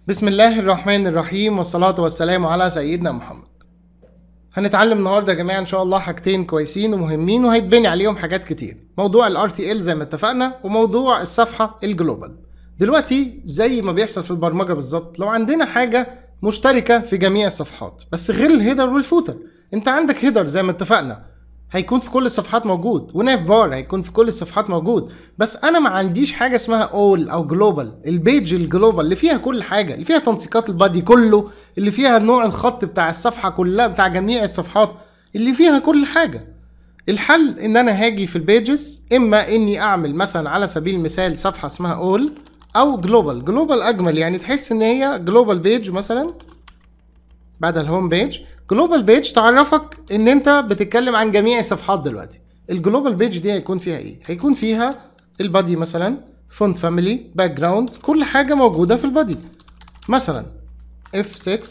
بسم الله الرحمن الرحيم والصلاة والسلام على سيدنا محمد هنتعلم النهارده يا جماعه ان شاء الله حاجتين كويسين ومهمين وهيتبني عليهم حاجات كتير موضوع الار تي ال زي ما اتفقنا وموضوع الصفحه الجلوبال دلوقتي زي ما بيحصل في البرمجه بالظبط لو عندنا حاجه مشتركه في جميع الصفحات بس غير الهيدر والفوتر انت عندك هيدر زي ما اتفقنا هيكون في كل الصفحات موجود وناف بار هيكون في كل الصفحات موجود بس انا ما عنديش حاجه اسمها اول او جلوبال البيج الجلوبال اللي فيها كل حاجه اللي فيها تنسيقات البادي كله اللي فيها نوع الخط بتاع الصفحه كلها بتاع جميع الصفحات اللي فيها كل حاجه الحل ان انا هاجي في البيجز اما اني اعمل مثلا على سبيل المثال صفحه اسمها اول او جلوبال جلوبال اجمل يعني تحس ان هي جلوبال بيج مثلا بعد الهوم بيج جلوبال بيج تعرفك ان انت بتتكلم عن جميع الصفحات دلوقتي الجلوبال بيج دي هيكون فيها ايه هيكون فيها البادي مثلا فونت فاميلي باك جراوند كل حاجه موجوده في البادي مثلا F6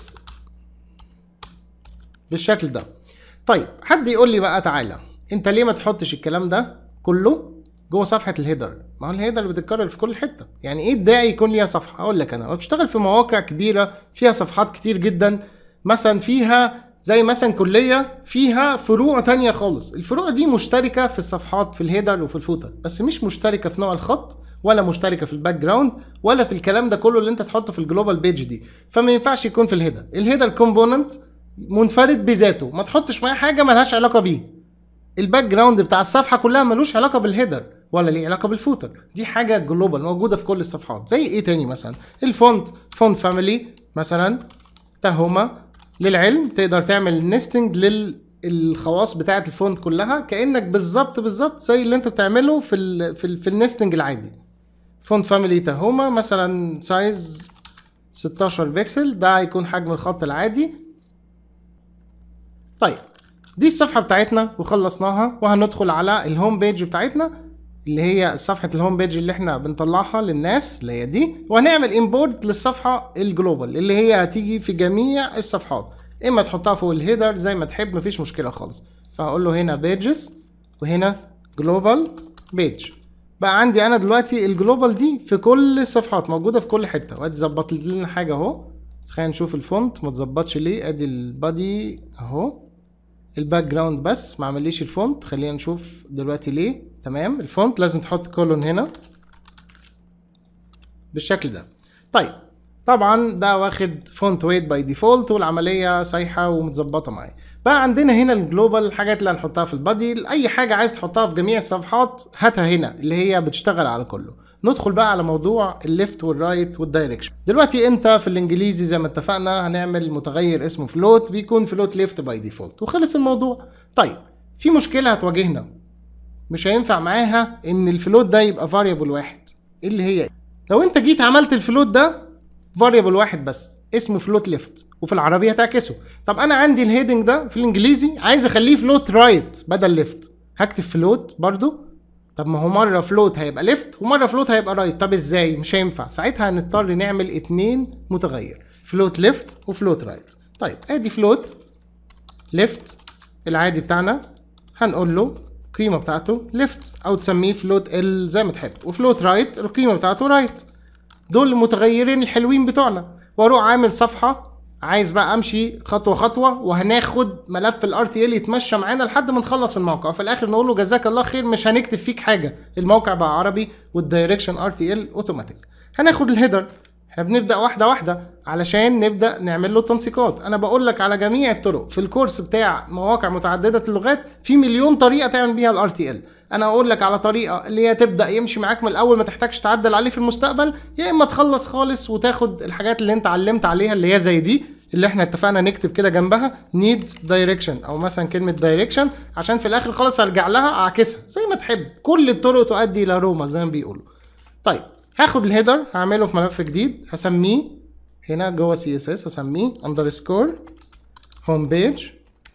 بالشكل ده طيب حد يقول لي بقى تعالى انت ليه ما تحطش الكلام ده كله جوه صفحه الهيدر ما هو الهيدر بتتكرر في كل حته يعني ايه الداعي يكون ليها صفحه اقول لك انا بتشتغل في مواقع كبيره فيها صفحات كتير جدا مثلا فيها زي مثلا كلية فيها فروع تانية خالص الفروع دي مشتركة في الصفحات في الهيدر وفي الفوتر بس مش مشتركة في نوع الخط ولا مشتركة في الباك جراوند ولا في الكلام ده كله اللي انت تحطه في الجلوبال بيج دي فما ينفعش يكون في الهيدر الهيدر كومبوننت منفرد بذاته ما تحطش معاه حاجة ملهاش علاقة بيه الباك جراوند بتاع الصفحة كلها ملوش علاقة بالهيدر ولا ليه علاقة بالفوتر دي حاجة جلوبال موجودة في كل الصفحات زي ايه تاني مثلا الفونت فونت فاميلي مثلا تهما للعلم تقدر تعمل نستنج للخواص بتاعه الفونت كلها كانك بالظبط بالظبط زي اللي انت بتعمله في ال في, ال في النستنج العادي فونت فاميلي تاهوما مثلا سايز 16 بكسل ده هيكون حجم الخط العادي طيب دي الصفحه بتاعتنا وخلصناها وهندخل على الهوم بيج بتاعتنا اللي هي صفحه الهوم بيج اللي احنا بنطلعها للناس اللي هي دي وهنعمل امبورت للصفحه الجلوبال اللي هي هتيجي في جميع الصفحات اما تحطها فوق الهيدر زي ما تحب مفيش مشكله خالص فهقول له هنا بيجز وهنا جلوبال بيج بقى عندي انا دلوقتي الجلوبال دي في كل الصفحات موجوده في كل حته وادي ظبط لنا حاجه اهو بس خلينا نشوف الفونت ما اتظبطش ليه ادي البادي اهو الباك جراوند بس ما عمليش الفونت خلينا نشوف دلوقتي ليه تمام الفونت لازم تحط كولون هنا بالشكل ده طيب طبعا ده واخد فونت ويت باي ديفولت والعمليه صايحه ومتظبطه معايا بقى عندنا هنا الجلوبال الحاجات اللي هنحطها في البادي اي حاجه عايز تحطها في جميع الصفحات هاتها هنا اللي هي بتشتغل على كله ندخل بقى على موضوع الليفت والرايت والدايركشن دلوقتي انت في الانجليزي زي ما اتفقنا هنعمل متغير اسمه فلوت بيكون فلوت ليفت باي ديفولت وخلص الموضوع طيب في مشكله هتواجهنا مش هينفع معاها ان الفلوت ده يبقى فاريبل واحد إيه اللي هي لو انت جيت عملت الفلوت ده فاريبل واحد بس اسمه فلوت ليفت وفي العربيه تعكسه طب انا عندي الهيدنج ده في الانجليزي عايز اخليه فلوت رايت بدل ليفت هكتب فلوت برضو طب ما هو مره فلوت هيبقى ليفت ومره فلوت هيبقى رايت طب ازاي مش هينفع ساعتها هنضطر نعمل اتنين متغير فلوت ليفت وفلوت رايت طيب ادي فلوت ليفت العادي بتاعنا هنقول له القيمه بتاعته ليفت او تسميه فلوت ال زي ما تحب وفلوت رايت القيمه بتاعته رايت دول المتغيرين الحلوين بتوعنا واروح عامل صفحه عايز بقى امشي خطوه خطوه وهناخد ملف الار تي ال يتمشى معانا لحد ما نخلص الموقع وفي الاخر نقول له جزاك الله خير مش هنكتب فيك حاجه الموقع بقى عربي والدايركشن ار تي ال اوتوماتيك هناخد الهيدر احنا بنبدا واحده واحده علشان نبدا نعمل له تنسيقات انا بقول لك على جميع الطرق في الكورس بتاع مواقع متعدده اللغات في مليون طريقه تعمل بيها الار تي ال انا اقول لك على طريقه اللي هي تبدا يمشي معاك من الاول ما تحتاجش تعدل عليه في المستقبل يا اما تخلص خالص وتاخد الحاجات اللي انت علمت عليها اللي هي زي دي اللي احنا اتفقنا نكتب كده جنبها نيد دايركشن او مثلا كلمه دايركشن عشان في الاخر خالص ارجع لها اعكسها زي ما تحب كل الطرق تؤدي الى روما زي ما بيقولوا طيب هاخد الهيدر هعمله في ملف جديد هسميه هنا جوه سي اس اس هسميه اندرسكور هوم بيج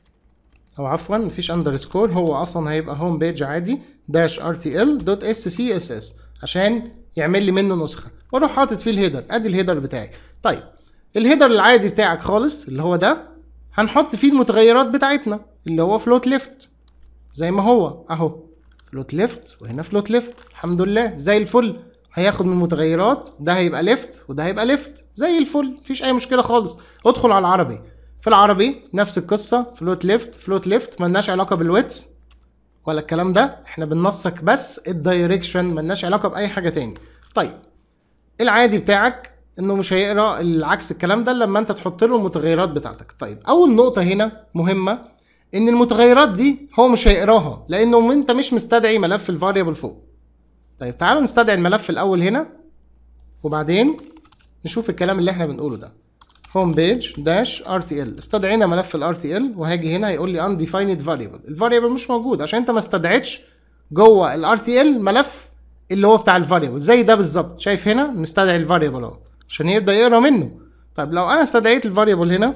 او عفوا مفيش اندرسكور هو اصلا هيبقى هوم بيج عادي داش ار تي ال دوت اس سي اس اس عشان يعمل لي منه نسخه واروح حاطط فيه الهيدر ادي الهيدر بتاعي طيب الهيدر العادي بتاعك خالص اللي هو ده هنحط فيه المتغيرات بتاعتنا اللي هو فلوت ليفت زي ما هو اهو فلوت ليفت وهنا فلوت ليفت الحمد لله زي الفل هياخد من المتغيرات ده هيبقى ليفت وده هيبقى ليفت زي الفل مفيش اي مشكله خالص ادخل على العربي في العربي نفس القصه فلوت ليفت فلوت ليفت ملناش علاقه بالويتس ولا الكلام ده احنا بننسق بس الدايركشن ملناش علاقه باي حاجه تاني طيب العادي بتاعك انه مش هيقرا العكس الكلام ده لما انت تحط له المتغيرات بتاعتك طيب اول نقطه هنا مهمه ان المتغيرات دي هو مش هيقراها لانه انت مش مستدعي ملف الفاريبل فوق طيب تعالوا نستدعي الملف الاول هنا وبعدين نشوف الكلام اللي احنا بنقوله ده هوم بيج داش ار تي ال استدعينا ملف الار تي ال وهاجي هنا يقول لي undefined variable الفاريبل مش موجود عشان انت ما استدعيتش جوه الار تي ال ملف اللي هو بتاع الفاريبل زي ده بالظبط شايف هنا مستدعي الفاريبل اهو عشان يبدا يقرا منه طيب لو انا استدعيت الفاريبل هنا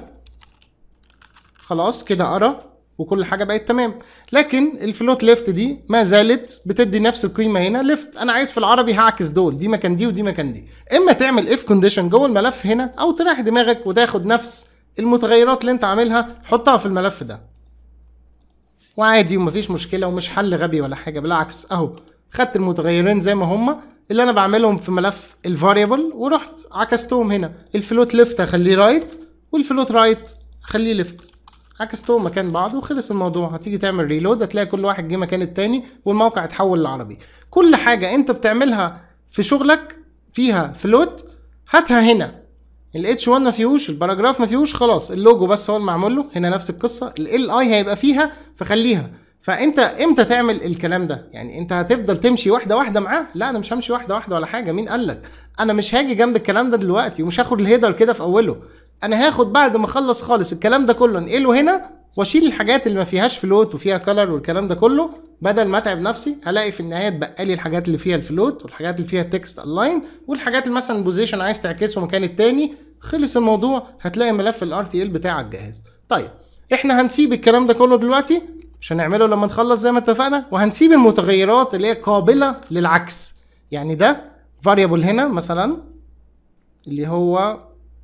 خلاص كده قرا وكل حاجه بقت تمام لكن الفلوت ليفت دي ما زالت بتدي نفس القيمه هنا ليفت انا عايز في العربي هعكس دول دي مكان دي ودي مكان دي اما تعمل اف كونديشن جوه الملف هنا او تريح دماغك وتاخد نفس المتغيرات اللي انت عاملها حطها في الملف ده وعادي ومفيش مشكله ومش حل غبي ولا حاجه بالعكس اهو خدت المتغيرين زي ما هما اللي انا بعملهم في ملف الفاريبل ورحت عكستهم هنا الفلوت ليفت هخليه رايت والفلوت رايت هخليه ليفت عكستهم مكان بعض وخلص الموضوع هتيجي تعمل ريلود هتلاقي كل واحد جه مكان التاني والموقع اتحول لعربي كل حاجه انت بتعملها في شغلك فيها فلوت هاتها هنا الاتش 1 ما فيهوش الباراجراف ما فيهوش خلاص اللوجو بس هو المعمول له هنا نفس القصه ال اي هيبقى فيها فخليها فانت امتى تعمل الكلام ده يعني انت هتفضل تمشي واحده واحده معاه لا انا مش همشي واحده واحده ولا حاجه مين قال لك انا مش هاجي جنب الكلام ده دلوقتي ومش هاخد الهيدر كده في اوله انا هاخد بعد ما اخلص خالص الكلام ده كله انقله هنا واشيل الحاجات اللي ما فيهاش فلوت وفيها كلر والكلام ده كله بدل ما اتعب نفسي هلاقي في النهايه اتبقى لي الحاجات اللي فيها الفلوت والحاجات اللي فيها تكست الاين والحاجات اللي مثلا بوزيشن عايز تعكسه مكان التاني خلص الموضوع هتلاقي ملف الار تي ال بتاعك جاهز طيب احنا هنسيب الكلام ده كله دلوقتي مش هنعمله لما نخلص زي ما اتفقنا وهنسيب المتغيرات اللي هي قابله للعكس يعني ده فاريبل هنا مثلا اللي هو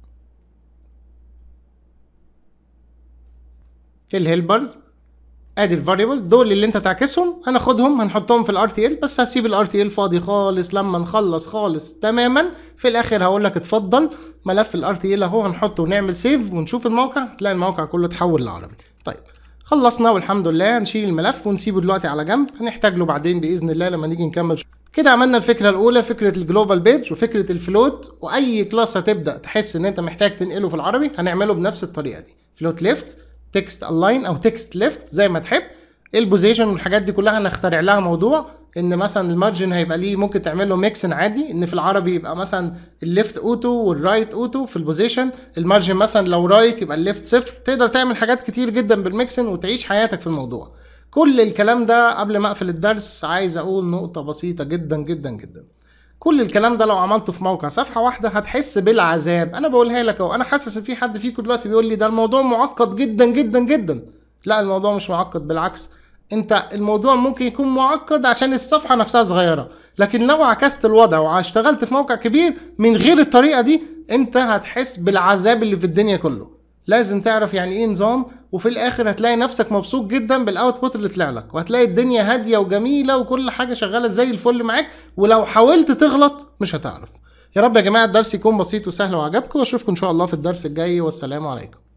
في الهيلبرز ادي الفاريبل دول اللي انت تعكسهم هناخدهم هنحطهم في الار تي ال بس هسيب الار تي ال فاضي خالص لما نخلص خالص تماما في الاخر هقول لك اتفضل ملف الار تي ال اهو هنحطه ونعمل سيف ونشوف الموقع تلاقي الموقع كله اتحول لعربي طيب خلصنا والحمد لله هنشيل الملف ونسيبه دلوقتي على جنب هنحتاج له بعدين باذن الله لما نيجي نكمل كده عملنا الفكره الاولى فكره الجلوبال بيج وفكره الفلوت واي كلاس هتبدا تحس ان انت محتاج تنقله في العربي هنعمله بنفس الطريقه دي فلوت ليفت تكست الاين او تكست ليفت زي ما تحب البوزيشن والحاجات دي كلها هنخترع لها موضوع ان مثلا المارجن هيبقى ليه ممكن تعمل له ميكسن عادي ان في العربي يبقى مثلا الليفت اوتو والرايت اوتو في البوزيشن المارجن مثلا لو رايت يبقى الليفت صفر تقدر تعمل حاجات كتير جدا بالميكسن وتعيش حياتك في الموضوع كل الكلام ده قبل ما اقفل الدرس عايز اقول نقطة بسيطة جدا جدا جدا كل الكلام ده لو عملته في موقع صفحة واحدة هتحس بالعذاب انا بقولها لك اهو انا حاسس ان في حد فيكم دلوقتي بيقول لي ده الموضوع معقد جدا جدا جدا لا الموضوع مش معقد بالعكس انت الموضوع ممكن يكون معقد عشان الصفحه نفسها صغيره لكن لو عكست الوضع واشتغلت في موقع كبير من غير الطريقه دي انت هتحس بالعذاب اللي في الدنيا كله لازم تعرف يعني ايه نظام وفي الاخر هتلاقي نفسك مبسوط جدا بالاوتبوت اللي طلع لك وهتلاقي الدنيا هاديه وجميله وكل حاجه شغاله زي الفل معاك ولو حاولت تغلط مش هتعرف يا رب يا جماعه الدرس يكون بسيط وسهل وعجبكم واشوفكم ان شاء الله في الدرس الجاي والسلام عليكم